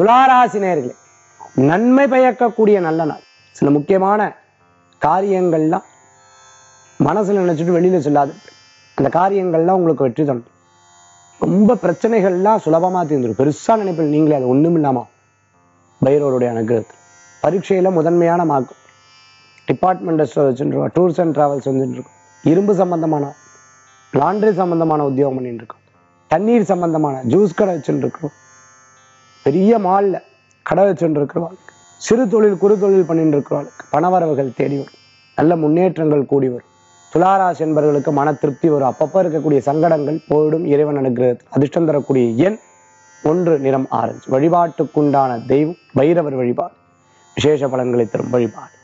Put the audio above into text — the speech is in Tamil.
துளாராசி நேயர்களே நன்மை பயக்கக்கூடிய நல்ல நாள் சில முக்கியமான காரியங்கள்லாம் மனசுல நினைச்சிட்டு வெளியில சொல்லாது அந்த காரியங்கள்லாம் உங்களுக்கு வெற்றி தரும் ரொம்ப பிரச்சனைகள்லாம் சுலபமா தீர்ந்துடும் பெருசா நினைப்பில் நீங்களே அது ஒண்ணும் இல்லாமா பைரவருடைய அனுகிரகத்தில் பரீட்சையில முதன்மையான மார்க் டிபார்ட்மெண்ட் ஸ்டோர் வச்சுருக்கோம் டூர்ஸ் அண்ட் டிராவல்ஸ் வந்துட்டு இருக்கோம் இரும்பு சம்பந்தமான லாண்ட்ரி சம்பந்தமான உத்தியோகம் பண்ணிட்டு இருக்கோம் தண்ணீர் சம்பந்தமான ஜூஸ் கடை வச்சுட்டு இருக்கோம் பெரிய மால்ல கடை வச்சுட்டு இருக்கிறவாளுக்கு சிறு தொழில் குறு தொழில் பண்ணிட்டு இருக்கிறவாளுக்கு பணவரவுகள் தேடி வரும் நல்ல முன்னேற்றங்கள் கூடி வரும் துளாராசி என்பவர்களுக்கு மன திருப்தி வரும் அப்பப்போ இருக்கக்கூடிய சங்கடங்கள் போயிடும் இறைவன் அனுகிரகத்தில் அதிர்ஷ்டம் தரக்கூடிய எண் ஒன்று நிறம் ஆரஞ்சு வழிபாட்டுக்குண்டான தெய்வம் பைரவர் வழிபாடு விசேஷ பலன்களை தரும் வழிபாடு